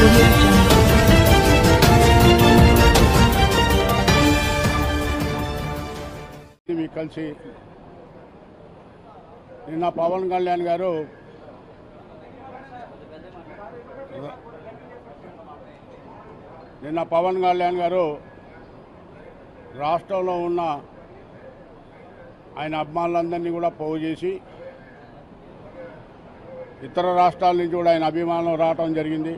audio jungle. మీకు కలిసి నిన్న పవన్ కళ్యాణ్ గారు నిన్న పవన్ కళ్యాణ్ గారు రాష్ట్రంలో ఉన్న ఆయన అభిమానులందరినీ కూడా పోగు చేసి ఇతర రాష్ట్రాల నుంచి కూడా ఆయన అభిమానులు రావటం జరిగింది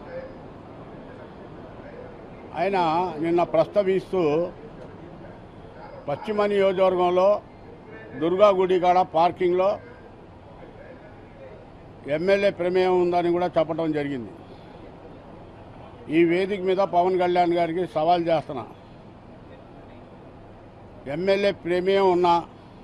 ఆయన నిన్న ప్రస్తావిస్తూ పశ్చిమ నియోజకవర్గంలో దుర్గా గుడి కాడ పార్కింగ్లో ఎమ్మెల్యే ప్రమేయం ఉందని కూడా చెప్పడం జరిగింది ఈ వేదిక మీద పవన్ కళ్యాణ్ గారికి సవాల్ చేస్తున్నా ఎమ్మెల్యే ప్రమేయం ఉన్నా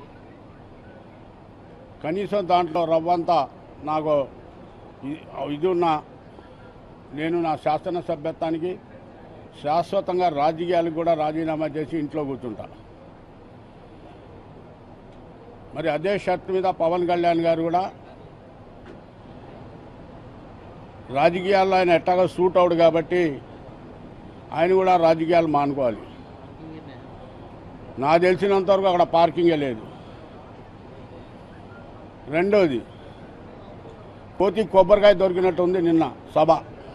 కనీసం దాంట్లో రవ్వంతా నాకు ఇ- ఇది ఉన్నా నేను నా శాసనసభ్యత్వానికి శాశ్వతంగా రాజకీయాలకు కూడా రాజీనామా చేసి ఇంట్లో కూర్చుంటా మరి అదే షర్ట్ మీద పవన్ కళ్యాణ్ గారు కూడా రాజకీయాల్లో ఆయన ఎట్టాగా సూట్ అవుడు కాబట్టి ఆయన కూడా రాజకీయాలు మానుకోవాలి నాకు తెలిసినంత వరకు అక్కడ పార్కింగే లేదు రెండోది కోతి కొబ్బరికాయ దొరికినట్టు ఉంది నిన్న సభ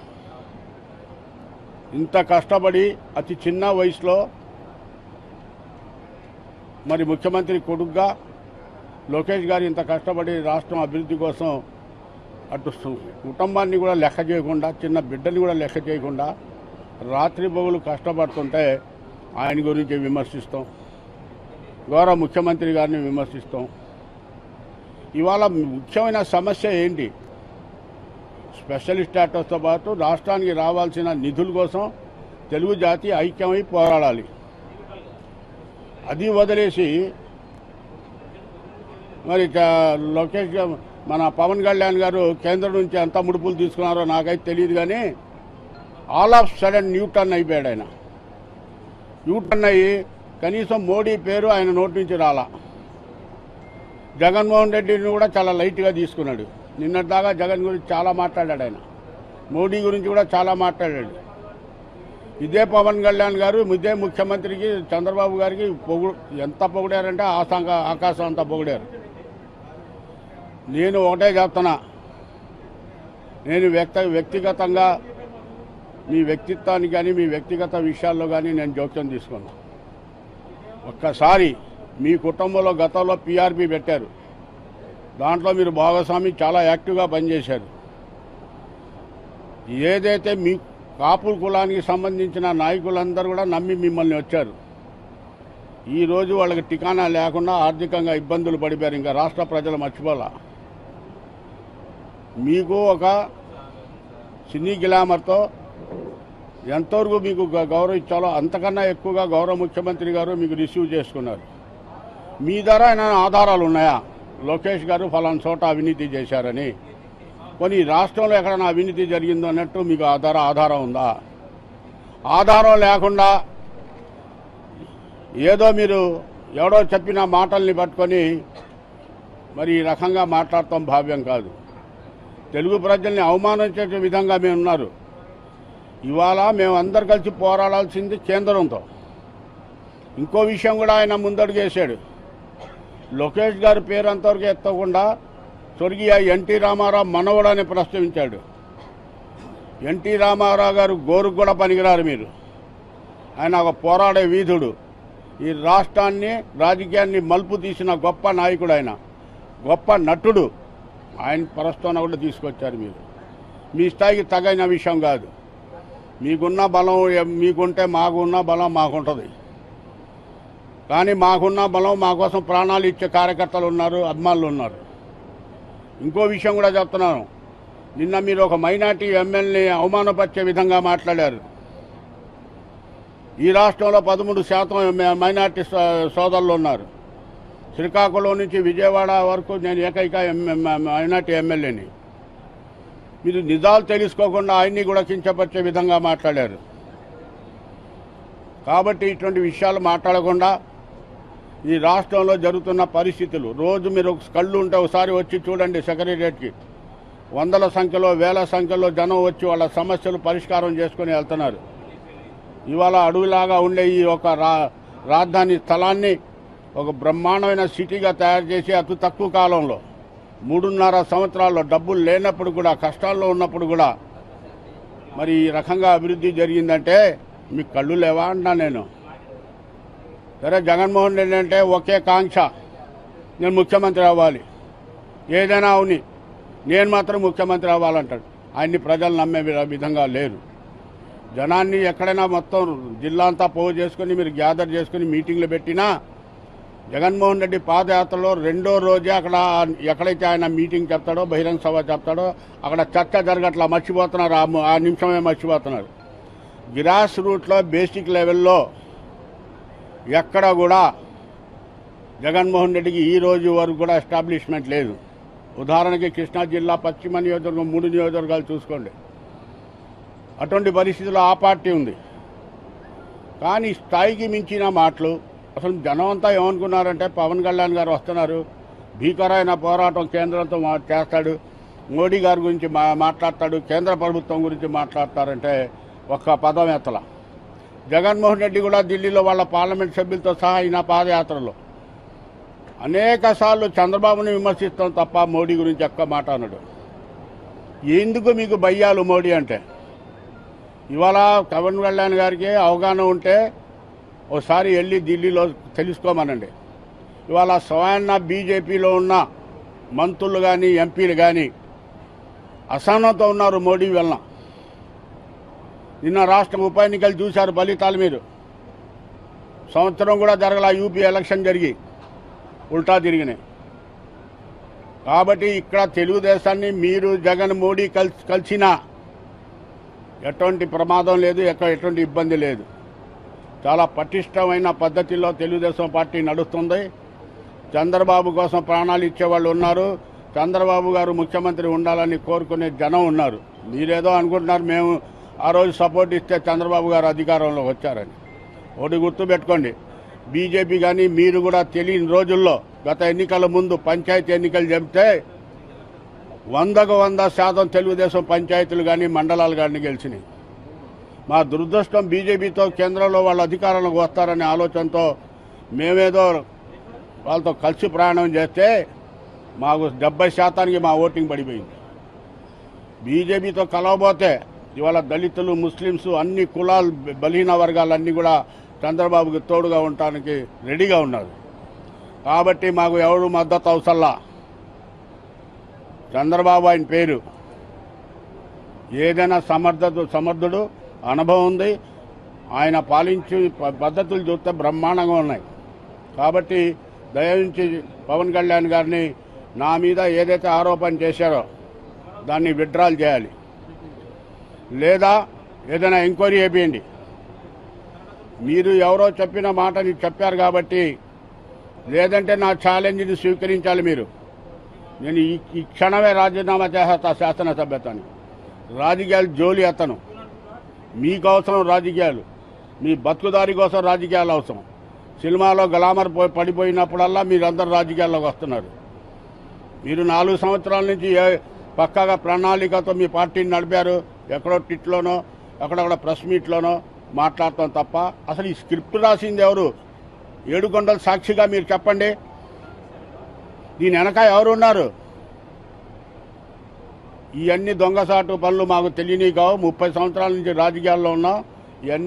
ఇంత కష్టపడి అతి చిన్న వయసులో మరి ముఖ్యమంత్రి కొడుకుగా లోకేష్ గారు ఇంత కష్టపడి రాష్ట్రం అభివృద్ధి కోసం అటు సు- కుటుంబాన్ని కూడా లెక్క చేయకుండా చిన్న బిడ్డని కూడా లెక్క చేయకుండా రాత్రి బొగులు కష్టపడుతుంటే ఆయన గురించి విమర్శిస్తాం గౌరవ ముఖ్యమంత్రి గారిని విమర్శిస్తాం ఇవాళ ముఖ్యమైన సమస్య ఏంటి స్పెషల్ స్టాటస్తో పాటు రాష్ట్రానికి రావాల్సిన నిధుల కోసం తెలుగు జాతి ఐక్యమై పోరాడాలి అది వదిలేసి మరి క- లోకేష్ గా- మన పవన్ కళ్యాణ్ గారు కేంద్రం నుంచి ఎంత ముడుపులు తీసుకున్నారో నాకైతే తెలియదు కానీ ఆల్ ఆఫ్ సడన్ న్యూటర్న్ అయిపోయాడు ఆయన న్యూటర్న్ అయ్యి కనీసం మోడీ పేరు ఆయన నోటి నుంచి రాలా జగన్మోహన్ రెడ్డిని కూడా చాలా లైట్గా తీసుకున్నాడు నిన్నటిదాకా జగన్ గురించి చాలా మాట్లాడాడు ఆయన మోడీ గురించి కూడా చాలా మాట్లాడాడు ఇదే పవన్ కళ్యాణ్ గారు ఇదే ముఖ్యమంత్రికి చంద్రబాబు గారికి పొగు ఎంత పొగిడారంటే ఆసాంగ ఆకాశం అంతా పొగిడారు నేను ఒకటే చెప్తున్నా నేను వ్యక్త వ్యక్తిగతంగా మీ వ్యక్తిత్వానికి కానీ మీ వ్యక్తిగత విషయాల్లో కానీ నేను జోక్యం తీసుకున్నా ఒక్కసారి మీ కుటుంబంలో గతంలో పీఆర్పీ పెట్టారు దాంట్లో మీరు భాగస్వామి చాలా యాక్టివ్గా పనిచేశారు ఏదైతే మీ కాపుల కులానికి సంబంధించిన నాయకులందరూ కూడా నమ్మి మిమ్మల్ని వచ్చారు ఈరోజు వాళ్ళకి టికానా లేకుండా ఆర్థికంగా ఇబ్బందులు పడిపోయారు ఇంకా రాష్ట్ర ప్రజలు మర్చిపోలా మీకు ఒక సినీ గ్లామర్తో ఎంతవరకు మీకు గ- గౌరవం ఇచ్చాలో అంతకన్నా ఎక్కువగా గౌరవ ముఖ్యమంత్రి గారు మీకు రిసీవ్ చేసుకున్నారు మీ ద్వారా ఆయన ఆధారాలు ఉన్నాయా లోకేష్ గారు ఫలానా చోట అవినీతి చేశారని కొన్ని రాష్ట్రంలో ఎక్కడైనా అవినీతి జరిగిందో అన్నట్టు మీకు ఆధార ఆధారం ఉందా ఆధారం లేకుండా ఏదో మీరు ఎవడో చెప్పిన మాటల్ని పట్టుకొని మరి ఈ రకంగా మాట్లాడటం భావ్యం కాదు తెలుగు ప్రజల్ని అవమానించే విధంగా మేము ఉన్నారు ఇవాళ మేము అందరు కలిసి పోరాడాల్సింది కేంద్రంతో ఇంకో విషయం కూడా ఆయన ముందడుగేశాడు లోకేష్ గారి పేరు అంతవరకు ఎత్తకుండా స్వర్గీయ ఎన్టీ రామారావు మనవడని ప్రస్తావించాడు ఎన్టీ రామారావు గారు గోరుకు కూడా పనికిరారు మీరు ఆయన ఒక పోరాడే వీధుడు ఈ రాష్ట్రాన్ని రాజకీయాన్ని మలుపు తీసిన గొప్ప నాయకుడు ఆయన గొప్ప నటుడు ఆయన పరస్థాన కూడా తీసుకొచ్చారు మీరు మీ స్థాయికి తగైన విషయం కాదు మీకున్న బలం ఎ- మీకుంటే మాకున్న బలం మాకుంటుంది కానీ మాకున్న బలం మా కోసం ప్రాణాలు ఇచ్చే కార్యకర్తలు ఉన్నారు అభిమానులు ఉన్నారు ఇంకో విషయం కూడా చెప్తున్నాను నిన్న మీరు ఒక మైనార్టీ ఎమ్మెల్యేని అవమానపరిచే విధంగా మాట్లాడారు ఈ రాష్ట్రంలో పదమూడు శాతం ఎమ్మె- మైనార్టీ సో- సోదరులు ఉన్నారు శ్రీకాకుళం నుంచి విజయవాడ వరకు నేను ఏకైక ఎమ్- మైనార్టీ ఎమ్మెల్యేని మీరు నిజాలు తెలుసుకోకుండా ఆయన్ని కూడా కించపరిచే విధంగా మాట్లాడారు కాబట్టి ఇటువంటి విషయాలు మాట్లాడకుండా ఈ రాష్ట్రంలో జరుగుతున్న పరిస్థితులు రోజు మీరు ఒక కళ్ళు ఉంటే ఒకసారి వచ్చి చూడండి సెక్రటరియట్కి వందల సంఖ్యలో వేల సంఖ్యలో జనం వచ్చి వాళ్ళ సమస్యలు పరిష్కారం చేసుకుని వెళ్తున్నారు ఇవాళ అడవిలాగా ఉండే ఈ ఒక రా రాజధాని స్థలాన్ని ఒక బ్రహ్మాండమైన సిటీగా తయారు చేసి అతి తక్కువ కాలంలో మూడున్నర సంవత్సరాల్లో డబ్బులు లేనప్పుడు కూడా కష్టాల్లో ఉన్నప్పుడు కూడా మరి ఈ రకంగా అభివృద్ధి జరిగిందంటే మీకు కళ్ళు లేవా అంటున్నా నేను సరే జగన్మోహన్ రెడ్డి అంటే ఒకే కాంక్ష నేను ముఖ్యమంత్రి అవ్వాలి ఏదైనా అవుని నేను మాత్రం ముఖ్యమంత్రి అవ్వాలంటాడు ఆయన్ని ప్రజలు నమ్మే వి- విధంగా లేరు జనాన్ని ఎక్కడైనా మొత్తం జిల్లా అంతా పోగు చేసుకుని మీరు గ్యాదర్ చేసుకుని మీటింగ్లు పెట్టినా జగన్మోహన్ రెడ్డి పాదయాత్రలో రెండో రోజే అక్కడ ఎక్కడైతే ఆయన మీటింగ్ చెప్తాడో బహిరంగ సభ చెప్తాడో అక్కడ చర్చ జరగట్లా మర్చిపోతున్నారు ఆ ము- ఆ నిమిషమే మర్చిపోతున్నారు గ్రాస్ రూట్లో బేసిక్ లెవెల్లో ఎక్కడ కూడా జగన్మోహన్ రెడ్డికి ఈ రోజు వరకు కూడా ఎస్టాబ్లిష్మెంట్ లేదు ఉదాహరణకి కృష్ణా జిల్లా పశ్చిమ నియోజకవర్గం మూడు నియోజకవర్గాలు చూసుకోండి అటువంటి పరిస్థితుల్లో ఆ పార్టీ ఉంది కానీ స్థాయికి మించిన మాటలు అసలు జనం అంతా ఏమనుకున్నారంటే పవన్ కళ్యాణ్ గారు వస్తున్నారు భీకరమైన పోరాటం కేంద్రంతో మా చేస్తాడు మోడీ గారి గురించి మా మాట్లాడతాడు కేంద్ర ప్రభుత్వం గురించి మాట్లాడతారంటే ఒక్క పదం ఎత్తల జగన్మోహన్ రెడ్డి కూడా ఢిల్లీలో వాళ్ళ పార్లమెంట్ సభ్యులతో సహా అయిన పాదయాత్రలో అనేక సార్లు చంద్రబాబుని విమర్శిస్తాం తప్ప మోడీ గురించి ఒక్క మాట అన్నాడు ఎందుకు మీకు భయ్యాలు మోడీ అంటే ఇవాళ పవన్ కళ్యాణ్ గారికి అవగాహన ఉంటే ఒకసారి వెళ్ళి ఢిల్లీలో తెలుసుకోమనండి ఇవాళ స్వయాన్న బీజేపీలో ఉన్న మంత్రులు కానీ ఎంపీలు కానీ అసహనంతో ఉన్నారు మోడీ వలన నిన్న రాష్ట్ర ఉప ఎన్నికలు చూశారు ఫలితాలు మీరు సంవత్సరం కూడా జరగల యూపీ ఎలక్షన్ జరిగి ఉల్టా తిరిగినాయి కాబట్టి ఇక్కడ తెలుగుదేశాన్ని మీరు జగన్ మోడీ కలిసి కలిసినా ఎటువంటి ప్రమాదం లేదు ఎక్కడ ఎటువంటి ఇబ్బంది లేదు చాలా పటిష్టమైన పద్ధతిలో తెలుగుదేశం పార్టీ నడుస్తుంది చంద్రబాబు కోసం ప్రాణాలు ఇచ్చేవాళ్ళు ఉన్నారు చంద్రబాబు గారు ముఖ్యమంత్రి ఉండాలని కోరుకునే జనం ఉన్నారు మీరేదో అనుకుంటున్నారు మేము ఆ రోజు సపోర్ట్ ఇస్తే చంద్రబాబు గారు అధికారంలోకి వచ్చారని ఒకటి గుర్తుపెట్టుకోండి బీజేపీ కానీ మీరు కూడా తెలియని రోజుల్లో గత ఎన్నికల ముందు పంచాయతీ ఎన్నికలు చెబితే వందకు వంద శాతం తెలుగుదేశం పంచాయతీలు కానీ మండలాలు కానీ గెలిచినాయి మా దురదృష్టం బీజేపీతో కేంద్రంలో వాళ్ళు అధికారంలోకి వస్తారనే ఆలోచనతో మేమేదో వాళ్ళతో కలిసి ప్రయాణం చేస్తే మాకు డెబ్బై శాతానికి మా ఓటింగ్ పడిపోయింది బీజేపీతో కలవబోతే ఇవాళ దళితులు ముస్లిమ్స్ అన్ని కులాలు బలహీన వర్గాలన్నీ కూడా చంద్రబాబుకి తోడుగా ఉండటానికి రెడీగా ఉన్నారు కాబట్టి మాకు ఎవరు మద్దతు అవసరంలా చంద్రబాబు ఆయన పేరు ఏదైనా సమర్థత సమర్థుడు అనుభవం ఉంది ఆయన పాలించే ప- పద్ధతులు చూస్తే బ్రహ్మాండంగా ఉన్నాయి కాబట్టి దయించి పవన్ కళ్యాణ్ గారిని నా మీద ఏదైతే ఆరోపణ చేశారో దాన్ని విత్డ్రాల్ చేయాలి లేదా ఏదైనా ఎంక్వైరీ చేయండి మీరు ఎవరో చెప్పిన మాటని చెప్పారు కాబట్టి లేదంటే నా ఛాలెంజ్ని స్వీకరించాలి మీరు నేను ఈ ఈ క్షణమే రాజీనామా చేసేస్తా శాసనసభ్యతని రాజకీయాలు జోలి అతను మీకు అవసరం రాజకీయాలు మీ బతుకుదారి కోసం రాజకీయాలు అవసరం సినిమాలో గ్లామర్ పోయి పడిపోయినప్పుడల్లా మీరందరూ రాజకీయాల్లోకి వస్తున్నారు మీరు నాలుగు సంవత్సరాల నుంచి ఏ పక్కాగా ప్రణాళికతో మీ పార్టీని నడిపారు ఎక్కడో టిట్లోనో ఎక్కడొక్కడ ప్రెస్ మీట్లోనో మాట్లాడటం తప్ప అసలు ఈ స్క్రిప్ట్ రాసింది ఎవరు ఏడుకొండల సాక్షిగా మీరు చెప్పండి దీని వెనక ఎవరున్నారు ఇవన్నీ దొంగసాటు పనులు మాకు తెలియని కావు ముప్పై సంవత్సరాల నుంచి రాజకీయాల్లో ఉన్నాం ఇవన్నీ